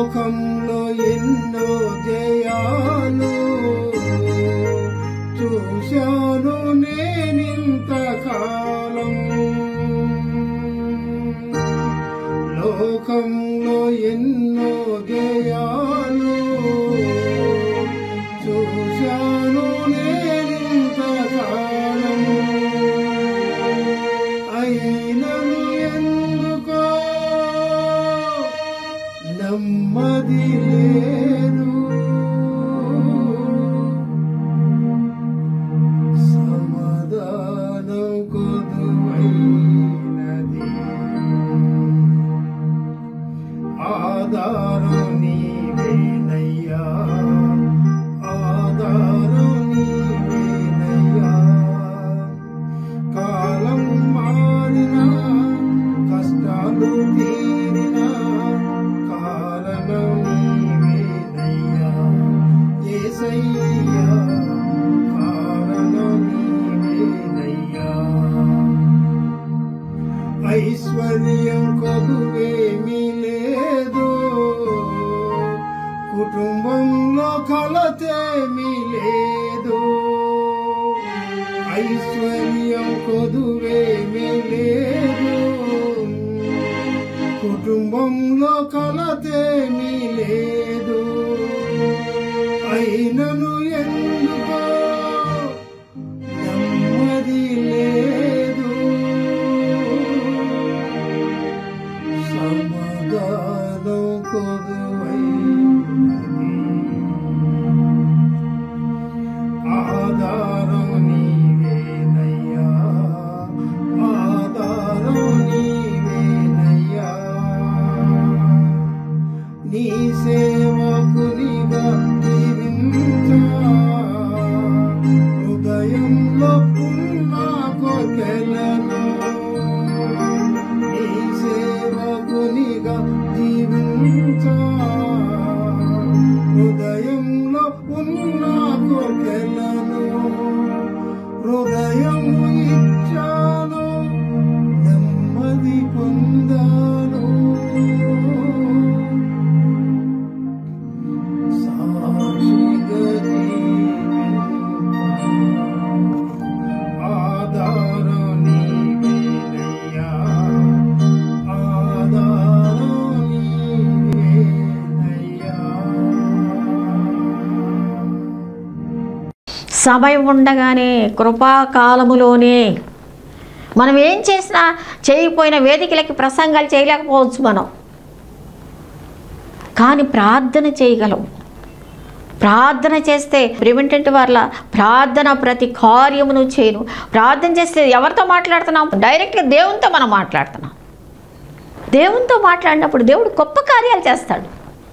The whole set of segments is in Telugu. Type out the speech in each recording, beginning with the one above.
లోకంలో ఎన్నో జయాలు చూశాను నేనింత కాలం లోకంలో ఎన్నో జయాలు చూశాను నేనింత కాలం అయినను ఎందుకో నెమ్మది లేదు సమాధానం కొదువైనది ఆధారం నీవేనయ్యా ఆధారం నీవేనయ్యా కాలం మారినా కష్టాలు తీరినా కారణం నీవేనయ్యా యేసయ్యా కారణం నీవేనయ్యా ఐశ్వర్యం కొదువేమీ లేదు కుటుంబంలో కలతేమీ లేదు ఐశ్వర్యం కొదువేమీ లేదు కుటుంబంలో కలతేమీ లేదు అయినను ఎందుకో నెమ్మది లేదు సమాధానం కొదువైనది ఆధారం నీవేనయ్యా ఆధారం నీవేనయ్యా నీ సేవకునిగా జీవించా హృదయంలో ఉన్న కోకెలను నీ సేవకునిగా జీవించా హృదయంలో ఉన్న కోకెలను హృదయము ఇచ్చాను నెమ్మది పొందాను సాక్షిగా జీవించా. ఆధారం నీవేనయ్యా ఆధారం నీవేనయ్యా సమయం ఉండగానే కృపాకాలములోనే మనం ఏం చేసినా చేయకపోయిన వేదికలకి ప్రసంగాలు చేయలేకపోవచ్చు మనం కానీ ప్రార్థన చేయగలం ప్రార్థన చేస్తే ప్రివెంటెంట్ వాళ్ళ ప్రార్థన ప్రతి కార్యమును చేయను ప్రార్థన చేస్తే ఎవరితో మాట్లాడుతున్నాం డైరెక్ట్గా దేవునితో మనం మాట్లాడుతున్నాం దేవునితో మాట్లాడినప్పుడు దేవుడు గొప్ప కార్యాలు చేస్తాడు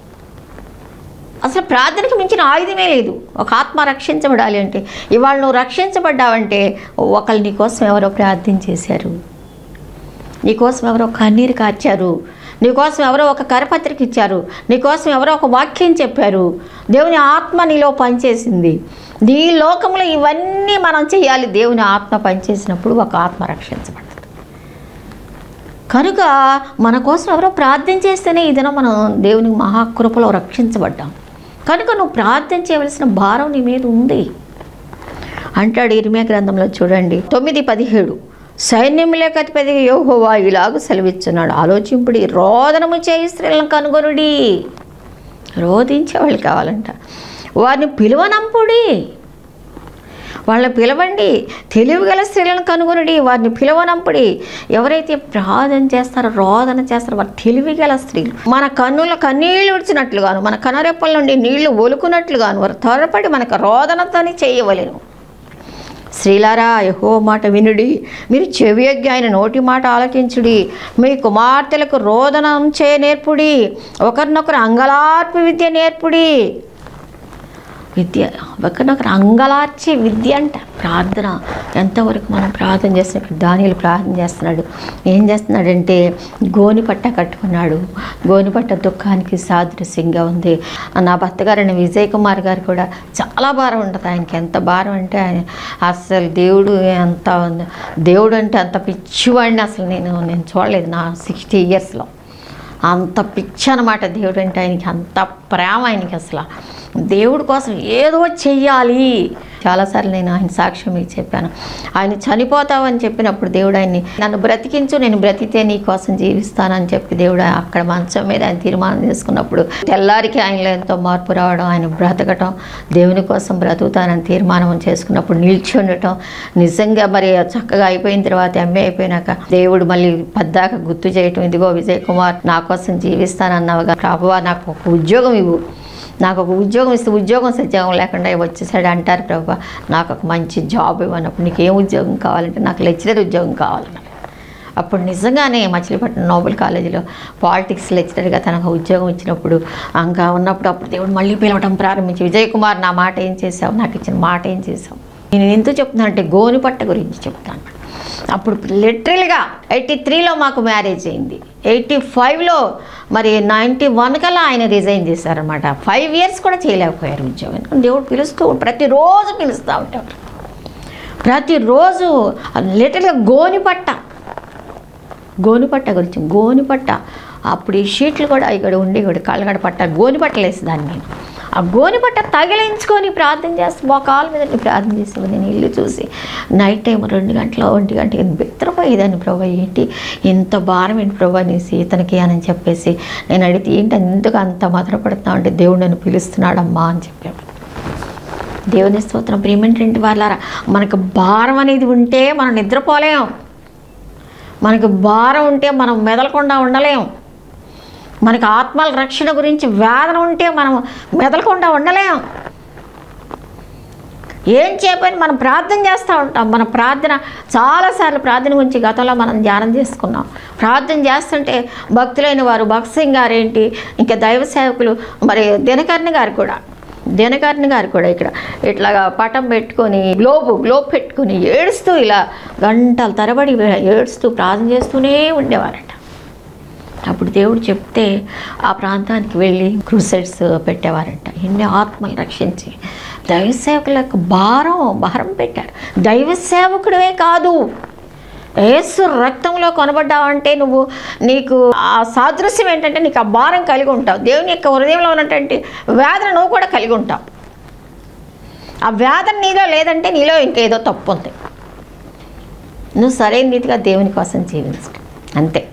అసలు ప్రార్థనకు మించిన ఆయుధమే లేదు ఒక ఆత్మ రక్షించబడాలి అంటే ఇవాళ నువ్వు రక్షించబడ్డావంటే ఒకళ్ళు నీకోసం ఎవరో ప్రార్థన చేశారు నీకోసం ఎవరో కన్నీరు కార్చారు నీకోసం ఎవరో ఒక కరపత్రిక ఇచ్చారు నీకోసం ఎవరో ఒక వాక్యం చెప్పారు దేవుని ఆత్మ నీలో పనిచేసింది నీ లోకంలో ఇవన్నీ మనం చేయాలి దేవుని ఆత్మ పనిచేసినప్పుడు ఒక ఆత్మ రక్షించబడుతుంది కనుక మన కోసం ఎవరో ప్రార్థన చేస్తేనే ఈ దినం మనం దేవుని మహాకృపలో రక్షించబడ్డాం కనుక నువ్వు ప్రార్థన చేయవలసిన భారం నీ మీద ఉంది అంటాడు ఇరిమియా గ్రంథంలో చూడండి తొమ్మిది పదిహేడు సైన్యములకు అధిపతి యోహోవా ఇలాగ సెలవిస్తున్నాడు ఆలోచింపుడి రోదనము చేయి స్త్రీలను కనుగొనుడి రోధించే వాళ్ళు కావాలంట వారిని పిలువనంపుడి వాళ్ళని పిలవండి తెలివిగల స్త్రీలను కనుగొనడి వారిని పిలవనంపుడి ఎవరైతే ప్రార్థన చేస్తారో రోదన చేస్తారో వారు తెలివిగల స్త్రీలు మన కన్నుల కన్నీళ్లు విడిచినట్లుగాను మన కనరెప్పల నుండి నీళ్లు ఒలుకున్నట్లుగాను వారు త్వరపడి మనకు రోదనతోని చేయవలెను స్త్రీలారా యహో మాట వినుడి మీరు చెవియొగ్గి ఆయన నోటి మాట ఆలకించుడి మీ కుమార్తెలకు రోదనం చే నేర్పుడి ఒకరినొకరు అంగలార్పు విద్య నేర్పుడి విద్య ఒకరినొకరు అంగలార్చే విద్య అంట ప్రార్థన ఎంతవరకు మనం ప్రార్థన చేస్తున్నప్పుడు దానిలు ప్రార్థన చేస్తున్నాడు ఏం చేస్తున్నాడంటే గోని పట్ట కట్టుకున్నాడు గోని పట్ట దుఃఖానికి సాదృశ్యంగా ఉంది నా భర్త గారైన విజయ్ కుమార్ గారు కూడా చాలా భారం ఉంటుంది ఆయనకి ఎంత భారం అంటే ఆయన అసలు దేవుడు ఎంత దేవుడు అంటే అంత పిచ్చివాడిని అసలు నేను నేను చూడలేదు నా సిక్స్టీ ఇయర్స్లో అంత పిచ్చి అనమాట దేవుడు అంటే ఆయనకి అంత ప్రేమ ఆయనకి అసలు దేవుడి కోసం ఏదో చెయ్యాలి చాలాసార్లు నేను ఆయన సాక్ష్యం మీకు చెప్పాను ఆయన చనిపోతావని చెప్పినప్పుడు దేవుడు ఆయన్ని నన్ను బ్రతికించు నేను బ్రతికితే నీ కోసం జీవిస్తానని చెప్పి దేవుడు అక్కడ మంచం మీద ఆయన తీర్మానం చేసుకున్నప్పుడు తెల్లారికి ఆయనలో ఎంతో మార్పు రావడం ఆయన బ్రతకటం దేవుని కోసం బ్రతుకుతానని తీర్మానం చేసుకున్నప్పుడు నిలిచి ఉండటం నిజంగా మరి చక్కగా అయిపోయిన తర్వాత ఎంఏ అయిపోయినాక దేవుడు మళ్ళీ పద్దాక గుర్తు చేయటం ఇదిగో విజయ్ కుమార్ నా కోసం జీవిస్తానన్నావుగా ప్రభువా నాకు ఒక ఉద్యోగం ఇవ్వు నాకు ఒక ఉద్యోగం ఇస్తే ఉద్యోగం సత్యోగం లేకుండా వచ్చేసాడు అంటారు ప్రభా నాకు ఒక మంచి జాబ్ ఇవ్వనప్పుడు నీకు ఏం ఉద్యోగం కావాలంటే నాకు లెక్చరర్ ఉద్యోగం కావాలన్నారు అప్పుడు నిజంగానే మచిలీపట్నం నోబెల్ కాలేజీలో పాలిటిక్స్ లెక్చరర్గా తనకు ఉద్యోగం ఇచ్చినప్పుడు ఇంకా ఉన్నప్పుడు అప్పుడు దేవుడు మళ్ళీ పిలవడం ప్రారంభించి విజయ్ కుమార్ నా మాట ఏం చేసావు నాకు ఇచ్చిన మాట ఏం చేసావు నేను ఎందుకు చెప్తున్నానంటే గోనుపట్ట గురించి చెప్తాను అప్పుడు లిటరల్గా ఎయిటీ త్రీలో మాకు మ్యారేజ్ అయింది ఎయిటీ ఫైవ్లో మరి నైంటీ వన్ కల్లా ఆయన రిజైన్ చేశారనమాట ఫైవ్ ఇయర్స్ కూడా చేయలేకపోయారు ఉద్యోగం ఎందుకంటే దేవుడు పిలుస్తూ ప్రతిరోజు పిలుస్తూ ఉంటాడు ప్రతిరోజు లిటరల్గా గోనిపట్ట గోనిపట్ట గురించి గోనిపట్ట అప్పుడు ఈ షీట్లు కూడా ఇక్కడ ఉండి కూడా కళ్ళగడ పట్ట గోనిపట్టలు వేసేదాన్ని నేను ఆ గోనిపట్ట తగిలించుకొని ప్రార్థన చేస్తే మోకాల మీద నేను ప్రార్థన చేసేవాడిని నేను ఇల్లు చూసి నైట్ టైం రెండు గంటల ఒంటి గంటకి బిత్తరపోయేదాన్ని ప్రభా ఏంటి ఇంత భారం ఏంటి ప్రభా నీ సీతనకి అని చెప్పేసి నేను అడిగితే ఏంటి ఎందుకు అంత మదనపడుతున్నావు అంటే దేవుడు నన్ను పిలుస్తున్నాడమ్మా అని చెప్పాడు దేవుని స్తోత్రం ప్రియమైనటువంటి వాళ్ళారా మనకు భారం అనేది ఉంటే మనం నిద్రపోలేం మనకు భారం ఉంటే మనం మెదలకుండా ఉండలేం మనకు ఆత్మల రక్షణ గురించి వేదన ఉంటే మనం మెదలకుండా ఉండలేం ఏం చెప్పని మనం ప్రార్థన చేస్తూ ఉంటాం మన ప్రార్థన చాలాసార్లు ప్రార్థన గురించి గతంలో మనం ధ్యానం చేసుకున్నాం ప్రార్థన చేస్తుంటే భక్తులైన వారు భక్త్ సింగ్ గారు ఏంటి ఇంకా దైవ సేవకులు మరి దినకర్ణి గారు కూడా దినకర్ణి గారు కూడా ఇక్కడ ఇట్లాగా పటం పెట్టుకొని గ్లోబ్ గ్లోబ్ పెట్టుకొని ఏడుస్తూ ఇలా గంటల తరబడి ఏడుస్తూ ప్రార్థన చేస్తూనే ఉండేవారట అప్పుడు దేవుడు చెప్తే ఆ ప్రాంతానికి వెళ్ళి క్రూసైడ్స్ పెట్టేవారంట ఎన్ని ఆత్మలు రక్షించి దైవ సేవకులకు భారం భారం పెట్టారు దైవ సేవకుడే కాదు ఏసు రక్తంలో కొనబడ్డావంటే నువ్వు నీకు ఆ సాదృశ్యం ఏంటంటే నీకు ఆ భారం కలిగి ఉంటావు దేవుని యొక్క హృదయంలో ఉన్నటువంటి వేదన నువ్వు కూడా కలిగి ఉంటావు ఆ వేదన నీలో లేదంటే నీలో ఇంకేదో తప్పు ఉంది నువ్వు సరైన రీతిగా దేవుని కోసం జీవించు అంతే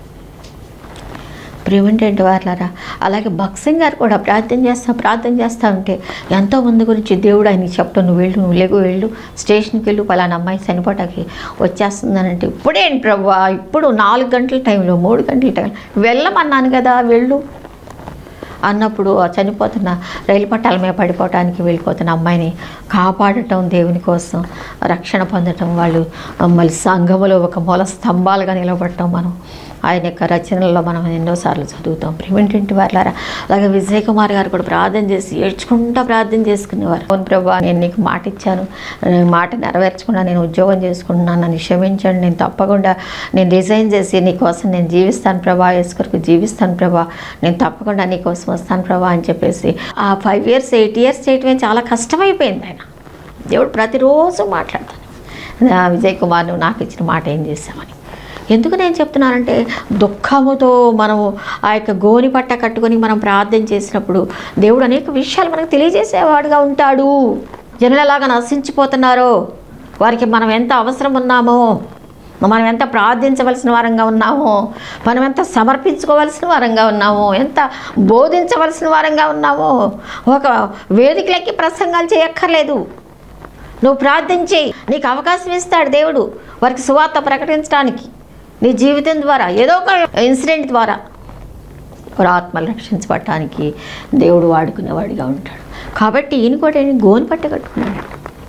ప్రివెంటెంట్ వార్లారా అలాగే భక్సింగ్ గారు కూడా ప్రార్థన చేస్తా ప్రార్థన చేస్తా ఉంటే ఎంతో మంది గురించి దేవుడు ఆయనకి చెప్పడం నువ్వు వెళ్ళు నువ్వు లేగు వెళ్ళు స్టేషన్కి వెళ్ళు పలానా అమ్మాయి చనిపోటానికి వచ్చేస్తుందనంటే ఇప్పుడే ప్రభు ఇప్పుడు నాలుగు గంటల టైంలో మూడు గంటల టైంలో వెళ్ళమన్నాను కదా వెళ్ళు అన్నప్పుడు ఆ చనిపోతున్న రైలు పట్టాల మీద పడిపోవటానికి వెళ్ళిపోతున్న అమ్మాయిని కాపాడటం దేవుని కోసం రక్షణ పొందటం వాళ్ళు మళ్ళీ సంఘములో ఒక మూల స్తంభాలుగా నిలబడటం మనం ఆయన యొక్క రచనల్లో మనం ఎన్నోసార్లు చదువుతాం ప్రివెంటింటి వాళ్ళారా అలాగే విజయ్ కుమార్ గారు కూడా ప్రార్థన చేసి ఏడ్చుకుంటా ప్రార్థన చేసుకునేవారు అవును ప్రభా నేను నీకు మాట ఇచ్చాను నేను మాట నెరవేర్చకుండా నేను ఉద్యోగం చేసుకుంటున్నాను నన్ను క్షమించండి నేను తప్పకుండా నేను రిజైన్ చేసి నీ కోసం నేను జీవిస్తాను ప్రభా కొరకు జీవిస్తాను ప్రభా నేను తప్పకుండా నీ కోసం వస్తాను ప్రభా అని చెప్పేసి ఆ ఫైవ్ ఇయర్స్ ఎయిట్ ఇయర్స్ చేయటమే చాలా కష్టమైపోయింది ఆయన దేవుడు ప్రతిరోజు మాట్లాడతాను ఆ విజయ్ కుమార్ నువ్వు నాకు ఇచ్చిన మాట ఏం చేసామని ఎందుకు నేను చెప్తున్నానంటే దుఃఖముతో మనము ఆ యొక్క గోని పట్ట కట్టుకొని మనం ప్రార్థన చేసినప్పుడు దేవుడు అనేక విషయాలు మనకు తెలియజేసేవాడుగా ఉంటాడు జనులు ఎలాగా నశించిపోతున్నారో వారికి మనం ఎంత అవసరం ఉన్నామో మనం ఎంత ప్రార్థించవలసిన వారంగా ఉన్నామో మనం ఎంత సమర్పించుకోవలసిన వారంగా ఉన్నామో ఎంత బోధించవలసిన వారంగా ఉన్నామో ఒక వేదికలకి ప్రసంగాలు చేయక్కర్లేదు నువ్వు ప్రార్థించి నీకు అవకాశం ఇస్తాడు దేవుడు వారికి సువార్త ప్రకటించడానికి నీ జీవితం ద్వారా ఏదో ఒక ఇన్సిడెంట్ ద్వారా వారి ఆత్మలు రక్షించబడటానికి దేవుడు వాడుకునేవాడిగా ఉంటాడు కాబట్టి ఈయన కూడా ఈయన గోని పట్ట కట్టుకున్నాడు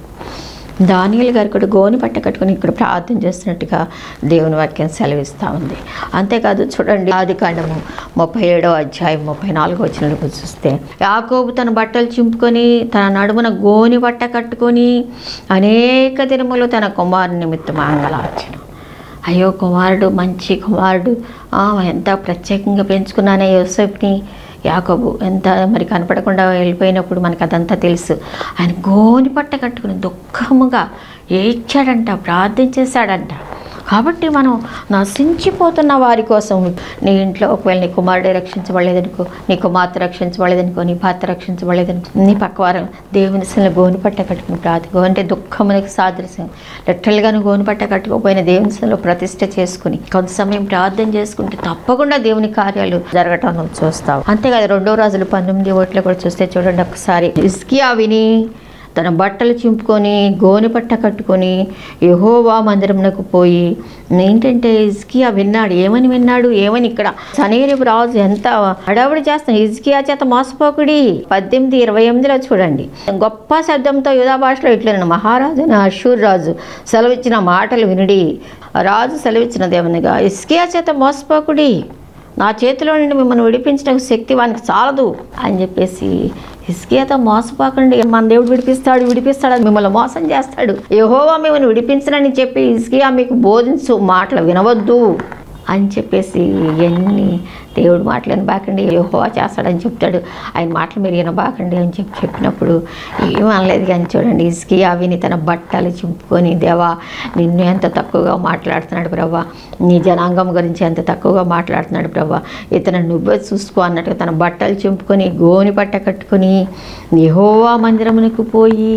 దానియల్ గారు కూడా గోని పట్ట కట్టుకుని ఇక్కడ ప్రార్థన చేస్తున్నట్టుగా దేవుని వాక్యం సెలవిస్తూ ఉంది అంతేకాదు చూడండి ఆది కాండము ముప్పై ఏడో అధ్యాయం ముప్పై నాలుగో వచ్చినప్పుడు చూస్తే యాకోబు తన బట్టలు చింపుకొని తన నడుమున గోని పట్ట కట్టుకొని అనేక దినములు తన కుమారుని నిమిత్తం ఆంగలార్చను అయ్యో కుమారుడు మంచి కుమారుడు ఆ, ఎంత ప్రత్యేకంగా పెంచుకున్నానే యోసేపుని యాకోబు ఎంత మరి కనపడకుండా వెళ్ళిపోయినప్పుడు మనకు అదంతా తెలుసు ఆయన గోని పట్ట కట్టుకుని దుఃఖముగా ఏడ్చాడంట ప్రార్థన చేశాడంట కాబట్టి మనం నశించిపోతున్న వారి కోసం నీ ఇంట్లో ఒకవేళ నీ కుమారుడే రక్షించబడలేదనుకో నీ కుమార్తె రక్షించబడలేదనుకో నీ భర్త రక్షించబడలేదనుకో నీ పక్కవారం దేవుని శిల గోను పట్ట కట్టుకుని ప్రార్థన అంటే దుఃఖమునికి సాదృశ్యం లిటరల్గా నువ్వు గోను పట్ట కట్టుకోపోయిన దేవుని శిలలో ప్రతిష్ట చేసుకుని కొంత సమయం ప్రార్థన చేసుకుంటే తప్పకుండా దేవుని కార్యాలు జరగటం నువ్వు చూస్తావు అంతేకాదు రెండో రోజులు పంతొమ్మిది ఓట్లు కూడా చూస్తే చూడండి ఒకసారి ఇస్కియా విని తన బట్టలు చింపుకొని గోనె పట్ట కట్టుకొని యహోవా మందిరమునకు పోయి ఏంటంటే ఇజ్కియా విన్నాడు ఏమని విన్నాడు ఏమని ఇక్కడ సనేరిపు రాజు ఎంత హడావుడి చేస్తాను ఇజ్కియా చేత మోసపోకుడి పద్దెనిమిది ఇరవై ఎనిమిదిలో చూడండి గొప్ప శబ్దంతో యుధా భాషలో ఇట్లా మహారాజు అశూర్ రాజు సెలవిచ్చిన మాటలు వినుడి రాజు సెలవిచ్చిన దేవునిగా ఇస్కియా చేత మోసపోకుడి నా చేతిలో నుండి మిమ్మల్ని విడిపించడానికి శక్తి వానికి చాలదు అని చెప్పేసి హిస్కియాతో మోసపోకండి మన దేవుడు విడిపిస్తాడు విడిపిస్తాడు అని మిమ్మల్ని మోసం చేస్తాడు యహోవా మిమ్మల్ని విడిపించనని చెప్పి హిస్కియా మీకు బోధించు మాటలు వినవద్దు అని చెప్పేసి ఇవన్నీ దేవుడు మాటలు వినబాకండి యహోవా చేస్తాడని చెప్తాడు ఆయన మాటలు మీరు వినబాకండి అని చెప్పి చెప్పినప్పుడు ఏం అనలేదు కానీ చూడండి ఇసుకియా విని తన బట్టలు చింపుకొని దేవా నిన్ను ఎంత తక్కువగా మాట్లాడుతున్నాడు ప్రభా నీ జనాంగం గురించి ఎంత తక్కువగా మాట్లాడుతున్నాడు ప్రభా ఇతను నువ్వే చూసుకో అన్నట్టుగా తన బట్టలు చింపుకొని గోని పట్ట కట్టుకొని యహోవా మందిరమునకు పోయి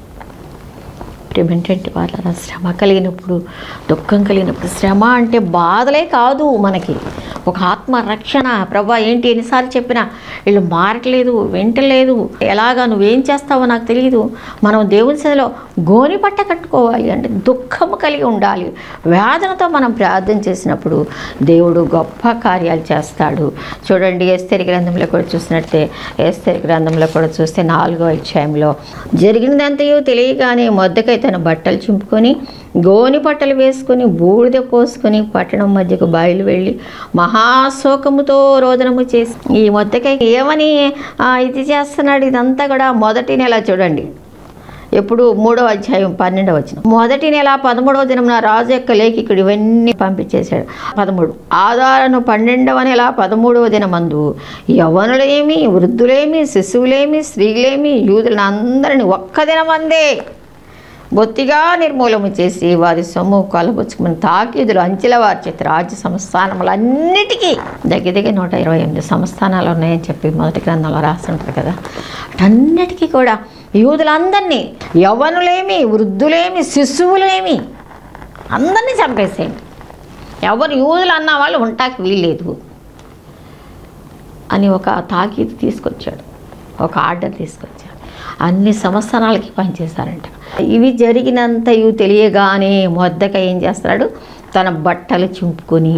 ప్రేమేంటంటే వాళ్ళ శ్రమ కలిగినప్పుడు దుఃఖం కలిగినప్పుడు శ్రమ అంటే బాధలే కాదు మనకి ఒక ఆత్మ రక్షణ ప్రభా ఏంటి ఎన్నిసార్లు చెప్పినా వీళ్ళు మారట్లేదు వింటలేదు ఎలాగా నువ్వేం చేస్తావో నాకు తెలియదు మనం దేవుని సదిలో గోని పట్ట కట్టుకోవాలి అంటే దుఃఖము కలిగి ఉండాలి వేదనతో మనం ప్రార్థన చేసినప్పుడు దేవుడు గొప్ప కార్యాలు చేస్తాడు చూడండి ఏస్తరి గ్రంథంలో కూడా చూసినట్టే ఏస్తరి గ్రంథంలో కూడా చూస్తే నాలుగో అధ్యాయంలో జరిగినదంతయో తెలియగానే మొద్దకై తన బట్టలు చింపుకొని గోని బట్టలు వేసుకొని బూడిద పోసుకొని పట్టణం మధ్యకు బయలు వెళ్ళి మహాశోకముతో రోదనము చేసి ఈ మొద్దకై ఏమని ఆ, ఇది చేస్తున్నాడు ఇదంతా కూడా మొదటి నెల చూడండి ఎప్పుడు మూడో అధ్యాయం పన్నెండవ వచ్చిన మొదటి నెల పదమూడవ దినమున రాజు యొక్క లేఖికుడు ఇవన్నీ పంపించేశాడు పదమూడు ఆధారను పన్నెండవ నెల పదమూడవ దినమందు యవనులేమి వృద్ధులేమి శిశువులేమి స్త్రీలేమి యూదులను అందరిని ఒక్క దినమందే బొత్తిగా నిర్మూలము చేసి వారి సొమ్ము కొలబుచ్చుకుని తాకీదులు అంచెల వారి చేతి రాజ్య సంస్థానములన్నిటికీ దగ్గర దగ్గర నూట ఇరవై ఎనిమిది సంస్థానాలు ఉన్నాయని చెప్పి మొదటి గ్రంథంలో రాసి ఉంటారు కదా అన్నిటికీ కూడా యూదులందరినీ యవ్వనులేమి వృద్ధులేమి శిశువులేమి అందరినీ చంపేసేయండి ఎవరు యూదులు అన్న వాళ్ళు ఉంటాకి వీల్లేదు అని ఒక తాకీదు తీసుకొచ్చాడు ఒక ఆర్డర్ తీసుకొచ్చాడు అన్ని సంవత్సరాలకి పనిచేశారంట ఇవి జరిగినంతయు తెలియగానే మొద్దక ఏం చేస్తాడు తన బట్టలు చింపుకొని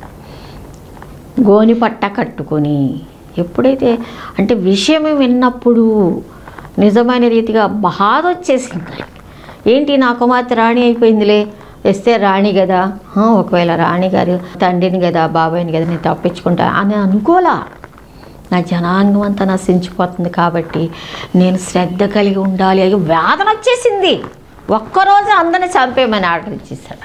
గోని పట్ట కట్టుకొని ఎప్పుడైతే అంటే విషయం విన్నప్పుడు నిజమైన రీతిగా బాధ వచ్చేసింది ఏంటి నా కుమార్తె రాణి అయిపోయిందిలే వస్తే రాణి కదా ఆ, ఒకవేళ రాణి గారు తండ్రిని కదా బాబాయిని కదా నేను తప్పించుకుంటా అని అనుకోలా నా జనాంగం అంతా నశించిపోతుంది కాబట్టి నేను శ్రద్ధ కలిగి ఉండాలి అయ్యో వేదన వచ్చేసింది ఒక్కరోజు అందరిని చంపేయమని ఆర్డర్ ఇచ్చేసాడు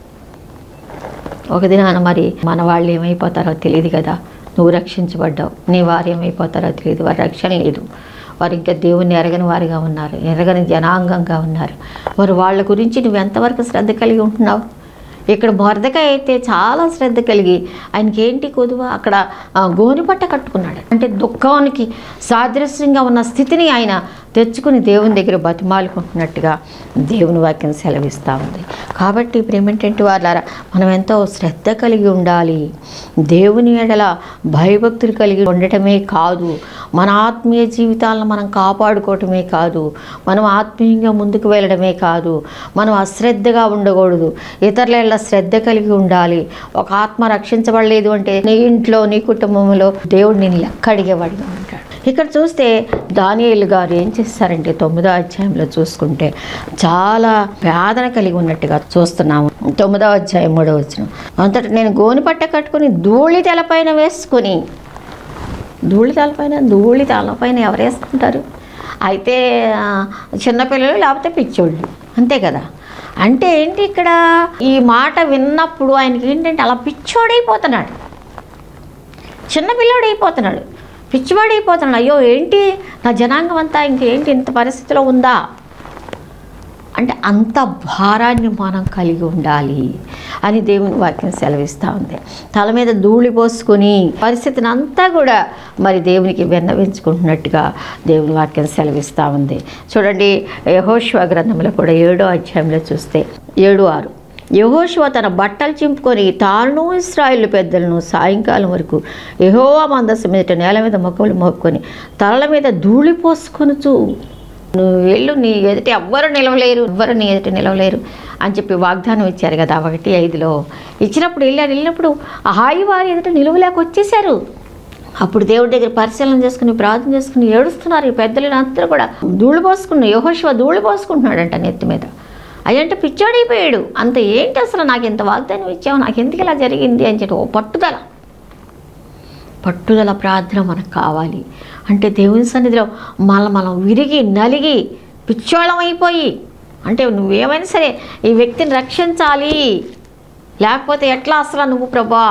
ఒక దినాన మరి మన వాళ్ళు ఏమైపోతారో తెలియదు కదా నువ్వు రక్షించబడ్డావు నీ వారు ఏమైపోతారో తెలియదు వారి రక్షణ లేదు వారు ఇంకా దేవుణ్ణి ఎరగని వారిగా ఉన్నారు ఎరగని జనాంగంగా ఉన్నారు వారు వాళ్ళ గురించి నువ్వు ఎంతవరకు శ్రద్ధ కలిగి ఉంటున్నావు ఇక్కడ మొరదకాయ అయితే చాలా శ్రద్ధ కలిగి ఆయనకి ఏంటి కొదువ అక్కడ ఆ, గోనిపట్ట కట్టుకున్నాడు అంటే దుఃఖానికి సాదృశ్యంగా ఉన్న స్థితిని ఆయన తెచ్చుకుని దేవుని దగ్గర బతిమాలుకుంటున్నట్టుగా దేవుని వాక్యం సెలవిస్తూ ఉంది కాబట్టి ప్రేమేంటంటే వాళ్ళారా మనం ఎంతో శ్రద్ధ కలిగి ఉండాలి దేవుని ఎడల భయభక్తులు కలిగి ఉండటమే కాదు మన ఆత్మీయ జీవితాలను మనం కాపాడుకోవటమే కాదు మనం ఆత్మీయంగా ముందుకు వెళ్ళడమే కాదు మనం అశ్రద్ధగా ఉండకూడదు ఇతరుల ఎడల శ్రద్ధ కలిగి ఉండాలి ఒక ఆత్మ రక్షించబడలేదు అంటే నీ ఇంట్లో నీ కుటుంబంలో దేవుడు నేను లెక్క అడిగేవాడిగా ఉంటాడు ఇక్కడ చూస్తే దానియేలు గారు ఏం చేస్తారంటే తొమ్మిదో అధ్యాయంలో చూసుకుంటే చాలా వేదన కలిగి ఉన్నట్టుగా చూస్తున్నాము తొమ్మిదో అధ్యాయం మూడో వచ్చిన అంతటి నేను గోని పట్ట కట్టుకుని ధూళి తెలపైన వేసుకుని ధూళి తలపైన ధూళి తలపైన ఎవరు వేసుకుంటారు అయితే ఆ, చిన్నపిల్లలు లేకపోతే పిచ్చోళ్ళు అంతే కదా అంటే ఏంటి ఇక్కడ ఈ మాట విన్నప్పుడు ఆయనకి ఏంటంటే అలా పిచ్చోడైపోతున్నాడు చిన్నపిల్లోడు అయిపోతున్నాడు పిచ్చివాడు అయిపోతున్నాడు అయ్యో ఏంటి నా జనాంగం అంతా ఇంకేంటి ఇంత పరిస్థితిలో ఉందా అంటే అంత భారాన్ని మనం కలిగి ఉండాలి అని దేవుని వాక్యం సెలవిస్తూ ఉంది తల మీద ధూళి పోసుకొని పరిస్థితిని అంతా కూడా మరి దేవునికి విన్నవించుకుంటున్నట్టుగా దేవుని వాక్యం సెలవిస్తూ ఉంది చూడండి యహోశివ గ్రంథంలో కూడా ఏడో అధ్యాయంలో చూస్తే ఏడు ఆరు యహోశివ తన బట్టలు చింపుకొని తాను ఇస్రాయిల్ పెద్దలను సాయంకాలం వరకు యహోవా మందస్సు మీద నేల మీద మొక్కలు మోపుకొని తలల మీద ధూళి పోసుకొనుచు నువ్వు వెళ్ళు నీ ఎదుట ఎవ్వరు నిలవలేరు ఎవ్వరు నీ ఎదుట నిలవలేరు అని చెప్పి వాగ్దానం ఇచ్చారు కదా ఒకటి ఐదులో ఇచ్చినప్పుడు వెళ్ళారు వెళ్ళినప్పుడు ఆ హాయి వారి ఎదుట నిలువలేక వచ్చేసారు అప్పుడు దేవుడి దగ్గర పరిశీలన చేసుకుని ప్రార్థన చేసుకుని ఏడుస్తున్నారు ఈ పెద్దలు అందరూ కూడా ధూళి పోసుకున్న యహోశివ ధూళి పోసుకుంటున్నాడంట నెత్తి మీద అయ్యంటే పిచ్చాడైపోయాడు అంత ఏంటి అసలు నాకు ఇంత వాగ్దానం ఇచ్చావు నాకు ఎందుకు ఇలా జరిగింది అని చెప్పి ఓ పట్టుదల పట్టుదల ప్రార్థన మనకు కావాలి అంటే దేవుని సన్నిధిలో మళ్ళీ మనం విరిగి నలిగి పిచ్చోళం అయిపోయి అంటే నువ్వేమైనా సరే ఈ వ్యక్తిని రక్షించాలి లేకపోతే ఎట్లా అసలు నువ్వు ప్రభా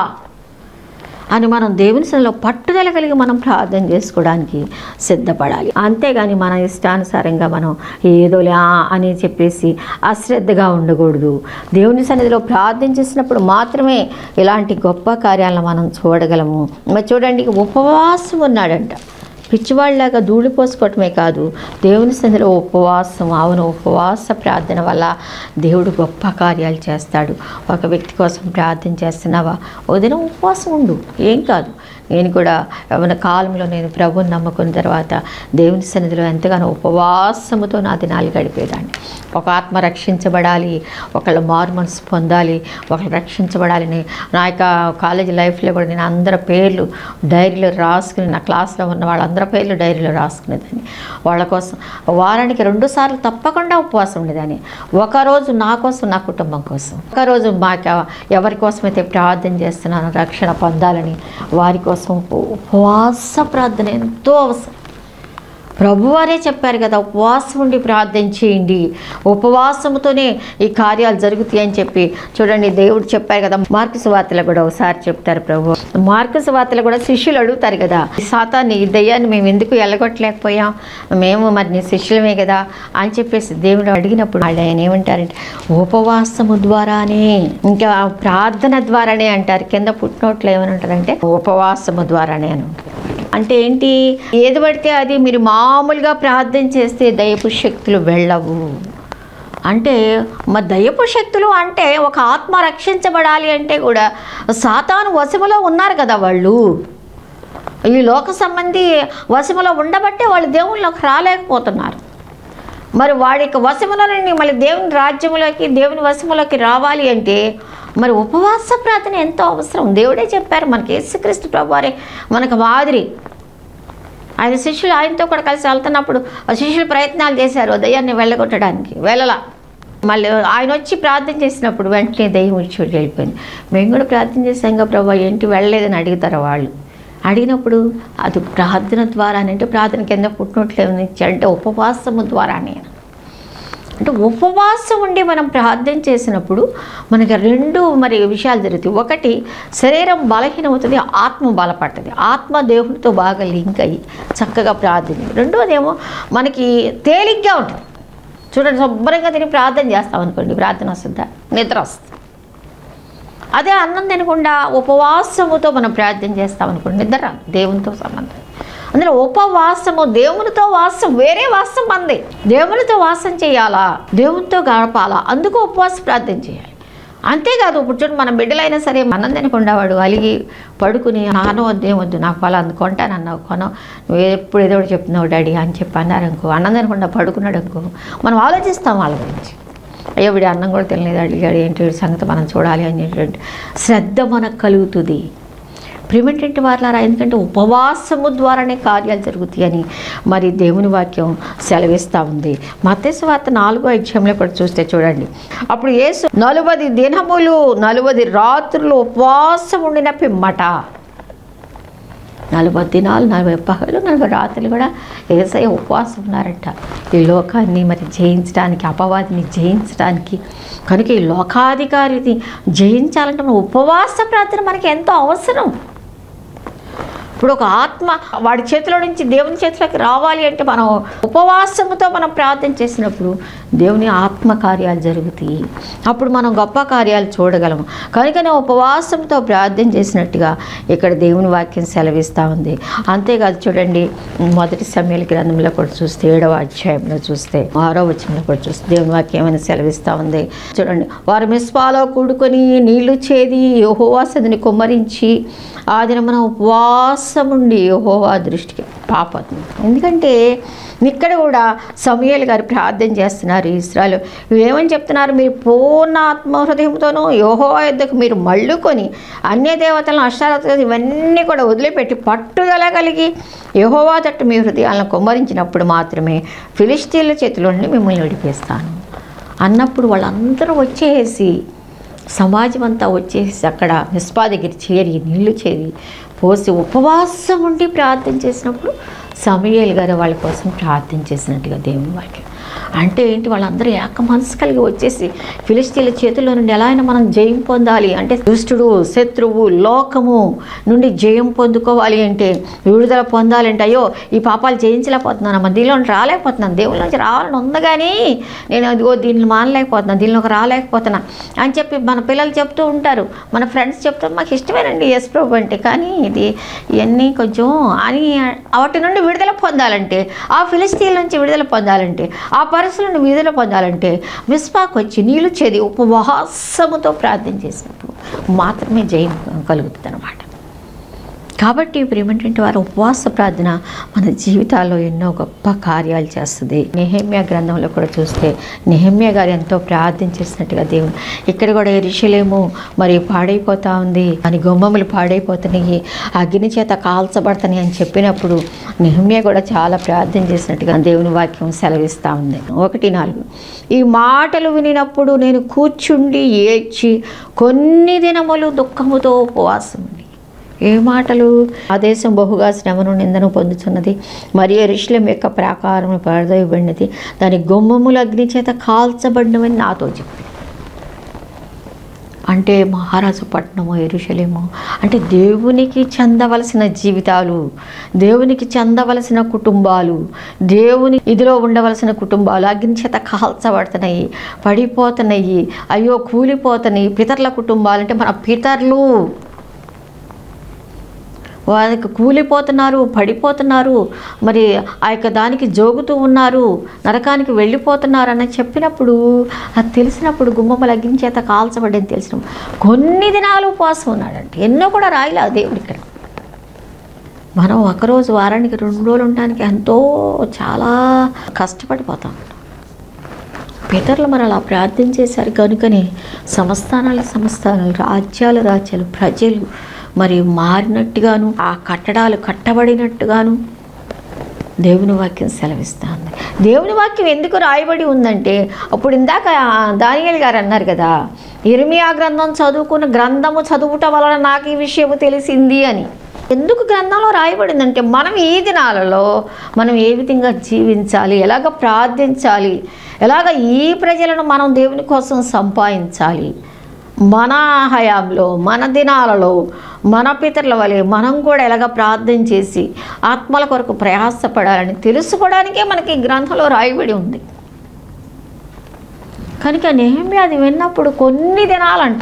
అని మనం దేవుని సన్నిధిలో పట్టుదల కలిగి మనం ప్రార్థన చేసుకోవడానికి సిద్ధపడాలి అంతేగాని మన ఇష్టానుసారంగా మనం ఏదోలే ఆ అని చెప్పేసి అశ్రద్ధగా ఉండకూడదు దేవుని సన్నిధిలో ప్రార్థన చేసినప్పుడు మాత్రమే ఇలాంటి గొప్ప కార్యాలను మనం చూడగలము మరి చూడండి ఉపవాసం ఉన్నాడంట పిచ్చివాళ్ళలాగా ధూళిపోసుకోవటమే కాదు దేవుని సన్నిధిలో ఉపవాసం అవును ఉపవాస ప్రార్థన వల్ల దేవుడు గొప్ప కార్యాలు చేస్తాడు ఒక వ్యక్తి కోసం ప్రార్థన చేస్తున్నావా ఓ దినం ఉపవాసం ఉండు ఏం కాదు నేను కూడా యవన కాలంలో నేను ప్రభుని నమ్ముకున్న తర్వాత దేవుని సన్నిధిలో ఎంతగానో ఉపవాసముతో నా దినాలు గడిపేదాన్ని ఒక ఆత్మ రక్షించబడాలి ఒకళ్ళ మారు మనసు పొందాలి ఒకళ్ళు రక్షించబడాలని నా యొక్క కాలేజీ లైఫ్లో కూడా నేను అందరి పేర్లు డైరీలో రాసుకుని నా క్లాస్లో ఉన్న వాళ్ళందరి పేర్లు డైరీలో రాసుకునేదాన్ని వాళ్ళ కోసం వారానికి రెండు సార్లు తప్పకుండా ఉపవాసం ఉండేదాన్ని ఒకరోజు నా కోసం నా కుటుంబం కోసం ఒకరోజు మాకు ఎవరి కోసమైతే ప్రార్థన చేస్తున్నానో రక్షణ పొందాలని వారి కోసం ఉప- ఉపవాస ప్రార్థన ఎంతో అవసరం ప్రభువారే చెప్పారు కదా ఉపవాసం ఉండి ప్రార్థన చేయండి ఉపవాసముతోనే ఈ కార్యాలు జరుగుతాయి అని చెప్పి చూడండి దేవుడు చెప్పారు కదా మార్కు వార్తలు కూడా ఒకసారి చెప్తారు ప్రభు మార్కు వార్తలు కూడా శిష్యులు అడుగుతారు కదా "ఈ సాతాన్ని ఈ దయ్యాన్ని మేము ఎందుకు ఎల్లగొట్టలేకపోయాం మేము మరి నీ శిష్యులమే కదా అని చెప్పేసి దేవుడు అడిగినప్పుడు వాళ్ళు ఆయన ఏమంటారంటే ఉపవాసము ద్వారానే ఇంకా ప్రార్థన ద్వారానే అంటారు కింద పుట్టినోట్లు ఏమని ఉంటారంటే ఉపవాసము ద్వారానే అని ఉంటారు అంటే ఏంటి ఏది పడితే అది మీరు మామూలుగా ప్రార్థన చేస్తే దయపు శక్తులు వెళ్ళవు అంటే మా దయపు శక్తులు అంటే ఒక ఆత్మ రక్షించబడాలి అంటే కూడా సాతాను వశములో ఉన్నారు కదా వాళ్ళు ఈ లోక సంబంధి వశములో ఉండబట్టే వాళ్ళు దేవుళ్ళలోకి రాలేకపోతున్నారు మరి వాడి యొక్క వశములో నుండి మళ్ళీ దేవుని రాజ్యంలోకి దేవుని వశములోకి రావాలి అంటే మరి ఉపవాస ప్రార్థన ఎంతో అవసరం దేవుడే చెప్పారు మనకి యేసుక్రీస్తు ప్రభువారే మనకు మాదిరి ఆయన శిష్యులు ఆయనతో కూడా కలిసి వెళ్తున్నప్పుడు ఆ శిష్యులు ప్రయత్నాలు చేశారు ఆ దయ్యాన్ని వెళ్ళగొట్టడానికి వెళ్ళలా మళ్ళీ ఆయన వచ్చి ప్రార్థన చేసినప్పుడు వెంటనే దయ్యం విడిచి వెళ్ళిపోయింది మేము కూడా ప్రార్థన చేసాం కదా ప్రభా ఏంటి వెళ్ళలేదని అడుగుతారు వాళ్ళు అడిగినప్పుడు అది ప్రార్థన ద్వారానే అంటే ప్రార్థన కింద పుట్టినట్లేమని అంటే ఉపవాసము ద్వారానే అంటే ఉపవాసం ఉండి మనం ప్రార్థన చేసినప్పుడు మనకి రెండు మరి విషయాలు జరుగుతాయి ఒకటి శరీరం బలహీనమవుతుంది ఆత్మ బలపడుతుంది ఆత్మ దేవునితో బాగా లింక్ అయ్యి చక్కగా ప్రార్థన రెండోదేమో మనకి తేలిగ్గా ఉంటుంది చూడండి శుభ్రంగా తిని ప్రార్థన చేస్తాం అనుకోండి ప్రార్థన వస్తుందా నిద్ర వస్తుంది అదే అన్నం తినకుండా ఉపవాసముతో మనం ప్రార్థన చేస్తాం అనుకోండి నిద్ర రాదు. దేవునితో సంబంధం అందులో ఉపవాసము దేవునితో వాసం వేరే వాసం మంది దేవునితో వాసం చేయాలా దేవునితో గడపాలా అందుకు ఉపవాస ప్రార్థన చేయాలి అంతేకాదు ఇప్పుడు చూడండి మన బిడ్డలైనా సరే అన్నం తినకుండా వాడు అలిగి పడుకుని నాన్న వద్దు ఏం వద్దు నాకు అలా అందుకుంటానన్నావు కొనం నువ్వు ఎప్పుడు ఏదో ఒకటి చెప్తున్నావు డాడీ అని చెప్పి అన్నారు అనుకో అన్నం తినకుండా పడుకున్నాడు అనుకో మనం ఆలోచిస్తాం వాళ్ళ గురించి అయ్యో వీడి అన్నం కూడా తెలియదు అడిగాడు ఏంటి వీడి సంగతి మనం చూడాలి అనేటువంటి శ్రద్ధ మనకు కలుగుతుంది ప్రిమెంటెంట్ వారులారా ఎందుకంటే ఉపవాసము ద్వారానే కార్యాలు జరుగుతాయని మరి దేవుని వాక్యం సెలవిస్తూ ఉంది మత్స్సు వార్త నాలుగో అధ్యాయంలో కూడా చూస్తే చూడండి అప్పుడు యేసు నలువది దినములు నలువది రాత్రులు ఉపవాసం ఉండిన పిమ్మట నలభై దినాలు నలభై పగలు నలభై రాత్రులు కూడా ఏసయ్య ఉపవాసం ఉన్నారంట ఈ లోకాన్ని మరి జయించడానికి అపవాదిని జయించడానికి కనుక ఈ లోకాధికారిని జయించాలంటే మన ఉపవాస ప్రార్థన మనకి ఎంతో అవసరం ఇప్పుడు ఒక ఆత్మ వాడి చేతిలో నుంచి దేవుని చేతిలోకి రావాలి అంటే మనం ఉపవాసముతో మనం ప్రార్థన చేసినప్పుడు దేవుని ఆత్మ కార్యాలు జరుగుతాయి అప్పుడు మనం గొప్ప కార్యాలు చూడగలము కనుకనే ఉపవాసంతో ప్రార్థన చేసినట్టుగా ఇక్కడ దేవుని వాక్యం సెలవిస్తూ ఉంది అంతేకాదు చూడండి మొదటి సమయాల గ్రంథంలో కూడా చూస్తే ఏడవ అధ్యాయంలో చూస్తే ఆరో వచనంలో కూడా చూస్తే దేవుని వాక్యం ఏమైనా సెలవిస్తూ ఉంది చూడండి వారు మిస్పాలో కూడుకొని నీళ్లు చేది యహోవాసదిని కుమ్మరించి ఆ దినమున ఉపవాసముండి యహోవా దృష్టికి పాపం ఎందుకంటే ఇక్కడ కూడా సమయాలు గారు ప్రార్థన చేస్తున్నారు ఇస్రాయలు ఏమని చెప్తున్నారు మీరు పూర్ణ ఆత్మ హృదయంతోనూ యోహోవా యుద్ధకు మీరు మళ్ళుకొని అన్య దేవతలను అష్టారత ఇవన్నీ కూడా వదిలిపెట్టి పట్టుదల కలిగి యహోవా తట్టు మీ హృదయాలను కుమ్మరించినప్పుడు మాత్రమే ఫిలిస్తీన్ల చేతిలో నుండి మిమ్మల్ని విడిపిస్తాను అన్నప్పుడు వాళ్ళందరూ వచ్చేసి సమాజం అంతా వచ్చేసి అక్కడ మిస్పా దగ్గర చేరి నీళ్లు చేరి పోసి ఉపవాసం ఉండి ప్రార్థన చేసినప్పుడు సమయలు గారు వాళ్ళ కోసం ప్రార్థన చేసినట్టుగా దేవుని వాక్యం అంటే ఏంటి వాళ్ళందరూ ఏక మనసు కలిగి వచ్చేసి ఫిలిస్తీన్ల చేతుల్లో నుండి ఎలా అయినా మనం జయం పొందాలి అంటే దుష్టుడు శత్రువు లోకము నుండి జయం పొందుకోవాలి అంటే విడుదల పొందాలంటే అయ్యో ఈ పాపాలు జయించలేకపోతున్నాను మన దీనిలో నుండి రాలేకపోతున్నాను దేవుళ్ళ నుంచి రావాలని ఉంది కానీ నేను అదిగో దీన్ని మానలేకపోతున్నాను దీనిలోకి రాలేకపోతున్నా అని చెప్పి మన పిల్లలు చెప్తూ ఉంటారు మన ఫ్రెండ్స్ చెప్తారు మాకు ఇష్టమేనండి ఎస్ ప్రభు అంటే కానీ ఇది ఇవన్నీ కొంచెం అని వాటి నుండి విడుదల పొందాలంటే ఆ ఫిలిస్తీన్ల నుంచి విడుదల పొందాలంటే ఆ పరిస్థితుల నుండి విడుదల పొందాలంటే విస్పాకు వచ్చి నీళ్లు చేది ఉపవాసముతో ప్రార్థన చేసినప్పుడు మాత్రమే జయం కలుగుతుంది అనమాట కాబట్టి ఇప్పుడు ఏమిటంటే వారు ఉపవాస ప్రార్థన మన జీవితాల్లో ఎన్నో గొప్ప కార్యాలు చేస్తుంది నెహమ్య గ్రంథంలో కూడా చూస్తే నెహమ్య గారు ఎంతో ప్రార్థన చేసినట్టుగా దేవుడు ఇక్కడ కూడా ఎరిశలేము మరి పాడైపోతా ఉంది అని గుమ్మములు పాడైపోతున్నాయి అగ్ని చేత కాల్చబడతాయి అని చెప్పినప్పుడు నెహమ్య కూడా చాలా ప్రార్థన చేసినట్టుగా దేవుని వాక్యం సెలవిస్తూ ఉంది ఒకటి నాలుగు ఈ మాటలు వినినప్పుడు నేను కూర్చుండి ఏడ్చి కొన్ని దినములు దుఃఖముతో ఉపవాసం ఉండి ఏ మాటలు ఆ దేశం బహుగా శ్రమను నిందను పొందుతున్నది మరియు ఎరుషులం యొక్క ప్రాకారం పడదోయబడినది దాని గుమ్మములు అగ్ని చేత కాల్చబడినవని నాతో చెప్పి అంటే మహారాజు పట్టణము ఎరుషలేము అంటే దేవునికి చెందవలసిన జీవితాలు దేవునికి చెందవలసిన కుటుంబాలు దేవుని ఇదిలో ఉండవలసిన కుటుంబాలు అగ్ని చేత కాల్చబడుతున్నాయి పడిపోతున్నాయి అయ్యో కూలిపోతున్నాయి పితరుల కుటుంబాలు అంటే మన పితరులు వాళ్ళకి కూలిపోతున్నారు పడిపోతున్నారు మరి ఆ యొక్క దానికి జోగుతూ ఉన్నారు నరకానికి వెళ్ళిపోతున్నారు అని చెప్పినప్పుడు అది తెలిసినప్పుడు గుమ్మముల అగ్ని చేత కాల్చబడ్డని తెలిసినప్పుడు కొన్ని దినాలు ఉపవాసం ఉన్నాడంటే ఎన్నో కూడా రాయలే ఆ దేవుడు ఇక్కడ మనం ఒకరోజు వారానికి రెండు రోజులు ఉండడానికి ఎంతో చాలా కష్టపడిపోతాం పితరులు మరి అలా ప్రార్థన చేశారు కనుకనే సంస్థానాలు సంస్థానాలు రాజ్యాలు రాజ్యాలు ప్రజలు మరి మారినట్టుగాను ఆ కట్టడాలు కట్టబడినట్టుగాను దేవుని వాక్యం సెలవిస్తుంది దేవుని వాక్యం ఎందుకు రాయబడి ఉందంటే అప్పుడు ఇందాక దానియల్ గారు అన్నారు కదా ఇర్మియా గ్రంథం చదువుకున్న గ్రంథము చదువుట వలన నాకు ఈ విషయము తెలిసింది అని ఎందుకు గ్రంథంలో రాయబడిందంటే మనం ఈ దినాలలో మనం ఏ విధంగా జీవించాలి ఎలాగ ప్రార్థించాలి ఎలాగ ఈ ప్రజలను మనం దేవుని కోసం సంపాదించాలి మన హయాంలో మన దినాలలో మన పితరుల వలె మనం కూడా ఎలాగ ప్రార్థన చేసి ఆత్మల కొరకు ప్రయాసపడాలని తెలుసుకోవడానికే మనకి ఈ గ్రంథంలో రాయబడి ఉంది కనుక నేమి అది విన్నప్పుడు కొన్ని దినాలంట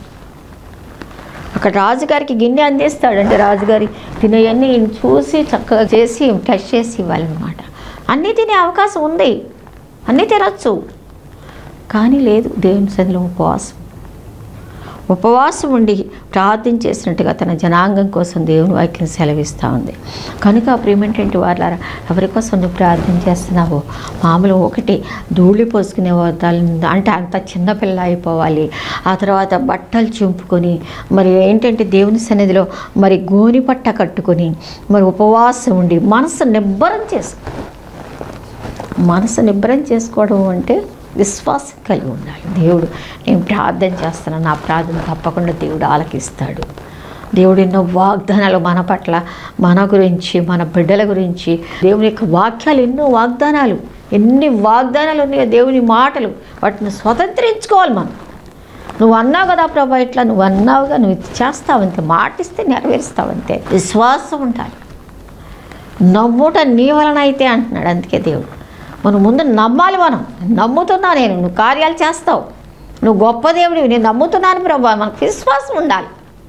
అక్కడ రాజుగారికి గిన్నె అందిస్తాడంటే రాజుగారి తినేయన్నీ ఈయన చూసి చక్కగా చేసి టెస్ట్ చేసి ఇవ్వాలన్నమాట అన్నీ తినే అవకాశం ఉంది అన్నీ తినచ్చు కానీ లేదు దేవుని సన్నిలో ఉపవాసం ఉపవాసం ఉండి ప్రార్థన చేసినట్టుగా తన జనాంగం కోసం దేవుని వాక్యం సెలవిస్తూ ఉంది కనుక ప్రేమేంటంటే వాళ్ళారా ఎవరి కోసం నువ్వు ప్రార్థన చేస్తున్నావో మామూలు ఒకటి ధూళి పోసుకునే వద్దాలు అంటే అంత చిన్నపిల్ల అయిపోవాలి ఆ తర్వాత బట్టలు చింపుకొని మరి ఏంటంటే దేవుని సన్నిధిలో మరి గోని పట్ట కట్టుకొని మరి ఉపవాసం ఉండి మనసు నిబ్బరం చేసుకో మనసు నిబ్బరం చేసుకోవడం అంటే విశ్వాసం కలిగి ఉండాలి దేవుడు నేను ప్రార్థన చేస్తున్నాను నా ప్రార్థన తప్పకుండా దేవుడు ఆలకిస్తాడు దేవుడు ఎన్నో వాగ్దానాలు మన పట్ల మన గురించి మన బిడ్డల గురించి దేవుని యొక్క వాక్యాలు ఎన్నో వాగ్దానాలు ఎన్ని వాగ్దానాలు ఉన్నాయో దేవుని మాటలు వాటిని స్వతంత్రించుకోవాలి మనం నువ్వు అన్నావు కదా ప్రభా ఇట్లా నువ్వు అన్నావుగా నువ్వు ఇది చేస్తావంతే మాటిస్తే నెరవేరుస్తావంతే విశ్వాసం ఉండాలి నమ్ముట నీ వలన అయితే అంటున్నాడు అందుకే దేవుడు మనం ముందు నమ్మాలి మనం నమ్ముతున్నా నేను నువ్వు కార్యాలు చేస్తావు నువ్వు గొప్ప దేవుడివి నేను నమ్ముతున్నాను ప్రభా మనకు విశ్వాసం ఉండాలి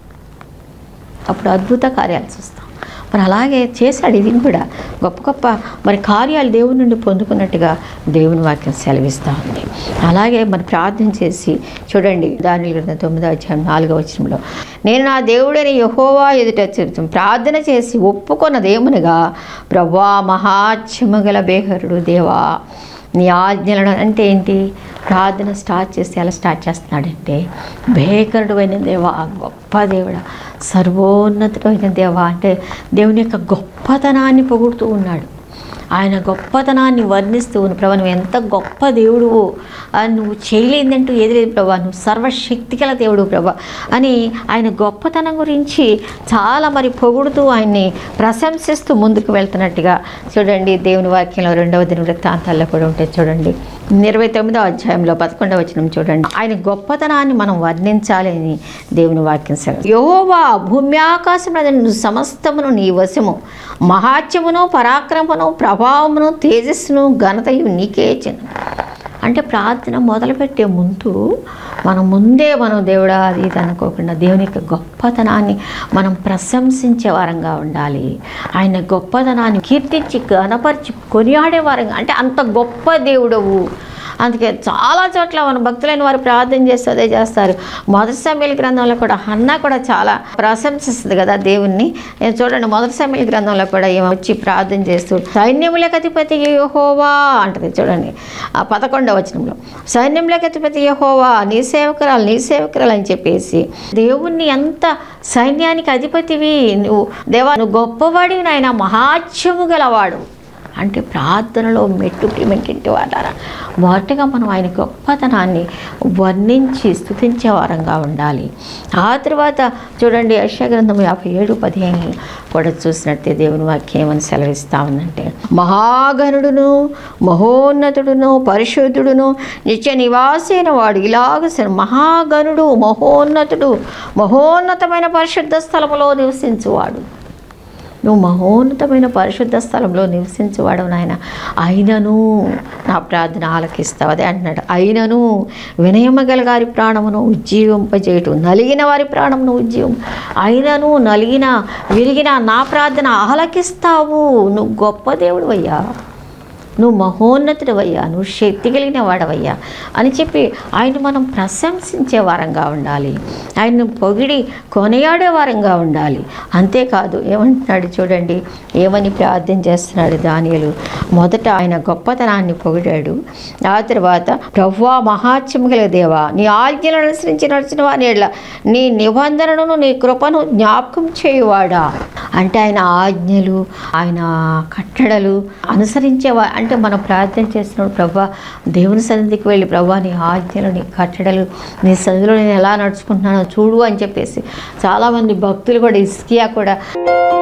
అప్పుడు అద్భుత కార్యాలు చూస్తాం మరి అలాగే చేశాడు ఇది కూడా గొప్ప గొప్ప మరి కార్యాలు దేవుని నుండి పొందుకున్నట్టుగా దేవుని వాక్యం సెలవిస్తూ ఉంది అలాగే మరి ప్రార్థన చేసి చూడండి దాని గ్రంథం తొమ్మిదో అధ్యాయం నాలుగో వచనంలో నేను నా దేవుడని యహోవా ఎదుట చెబుతాను ప్రార్థన చేసి ఒప్పుకున్నదేమనగా ప్రభా మహాత్యమగల బేహరుడు దేవా నీ ఆజ్ఞలను అంటే ఏంటి ప్రార్థన స్టార్ట్ చేసి ఎలా స్టార్ట్ చేస్తున్నాడంటే భేకరుడు అయిన దేవా గొప్ప దేవుడా సర్వోన్నతుడైన దేవా అంటే దేవుని యొక్క గొప్పతనాన్ని పొగుడుతూ ఉన్నాడు ఆయన గొప్పతనాన్ని వర్ణిస్తూ ఉన్న ప్రభా నువ్వు ఎంత గొప్ప దేవుడువు ఆ, నువ్వు చేయలేదంటూ ఏది లేదు ప్రభా నువ్వు సర్వశక్తి గల దేవుడు ప్రభా అని ఆయన గొప్పతనం గురించి చాలా మరి పొగుడుతూ ఆయన్ని ప్రశంసిస్తూ ముందుకు వెళ్తున్నట్టుగా చూడండి దేవుని వాక్యంలో రెండవ దిన వృత్తాంతాల్లో కూడా ఉంటుంది చూడండి ఇరవై తొమ్మిదో అధ్యాయంలో పదకొండవ వచనం చూడండి ఆయన గొప్పతనాన్ని మనం వర్ణించాలి అని దేవుని వాక్యం సెలవు యహోవా భూమి ఆకాశమున సమస్తమును నీ వశము మహాత్యమును పరాక్రమను ప్రభావమును తేజస్సును ఘనతయు నీకే చెంది అంటే ప్రార్థన మొదలుపెట్టే ముందు మనం ముందే మనం దేవుడా అది ఇది అనుకోకుండా దేవుని యొక్క గొప్పతనాన్ని మనం ప్రశంసించే వారంగా ఉండాలి ఆయన గొప్పతనాన్ని కీర్తించి గణపరిచి కొనియాడే వారంగా అంటే అంత గొప్ప దేవుడవు అందుకే చాలా చోట్ల మన భక్తులైన వారు ప్రార్థన చేస్తే అదే చేస్తారు మొదటి సమయాల గ్రంథంలో కూడా హన్నా కూడా చాలా ప్రశంసిస్తుంది కదా దేవుణ్ణి ఏ చూడండి మొదటి సమయాల గ్రంథంలో కూడా ఈమె వచ్చి ప్రార్థన చేస్తూ సైన్యములకు అధిపతి యెహోవా అంటది చూడండి ఆ పదకొండవ వచనంలో సైన్యములకు అధిపతి యెహోవా నీ సేవకురాలు నీ సేవకురాలు అని చెప్పేసి దేవుణ్ణి ఎంత సైన్యానికి అధిపతివి నువ్వు దేవా నువ్వు గొప్పవాడివి నాయన మహాత్యము గలవాడు అంటే ప్రార్థనలో మెట్టుకి మెట్టింటి వాడారా మొదటగా మనం ఆయన గొప్పతనాన్ని వర్ణించి స్థుతించే వారంగా ఉండాలి ఆ తర్వాత చూడండి యశాగ్రంథం యాభై ఏడు పదిహేను కూడా చూసినట్టే దేవుని వాక్యం ఏమని సెలవిస్తా ఉందంటే మహాగణుడును మహోన్నతుడును పరిశుద్ధుడును నిత్య నివాసైన వాడు ఇలాగ స- మహాగణుడు మహోన్నతుడు మహోన్నతమైన పరిశుద్ధ స్థలములో నివసించువాడు నువ్వు మహోన్నతమైన పరిశుద్ధ స్థలంలో నివసించేవాడు నాయన అయినను నా ప్రార్థన ఆలకిస్తావు అదే అంటున్నాడు అయినను వినయమగల గారి ప్రాణమును ఉజ్జీవింపజేయటం నలిగిన వారి ప్రాణమును ఉజ్జీవం అయినను నలిగిన విరిగిన నా ప్రార్థన ఆలకిస్తావు నువ్వు గొప్ప దేవుడు అయ్యా నువ్వు మహోన్నతుడవయ్యా నువ్వు శక్తి కలిగిన వాడవయ్యా అని చెప్పి ఆయన మనం ప్రశంసించే వారంగా ఉండాలి ఆయన్ను పొగిడి కొనియాడే వారంగా ఉండాలి అంతేకాదు ఏమంటున్నాడు చూడండి ఏమని ప్రార్థన చేస్తున్నాడు దానియలు మొదట ఆయన గొప్పతనాన్ని పొగిడాడు ఆ తర్వాత ప్రవ్వా మహాత్యము గల దేవా నీ ఆజ్ఞలను అనుసరించి నడిచిన వారి ఎడల నీ నిబంధనను నీ కృపను జ్ఞాపకం చేయువాడా అంటే ఆయన ఆజ్ఞలు ఆయన కట్టడలు అనుసరించేవా అంటే మనం ప్రార్థన చేసినప్పుడు ప్రభా దేవుని సన్నిధికి వెళ్ళి ప్రభా నీ ఆజ్ఞలు నీ కట్టడలు నీ సన్నిధిలో నేను ఎలా నడుచుకుంటున్నానో చూడు అని చెప్పేసి చాలామంది భక్తులు కూడా ఇస్కియా కూడా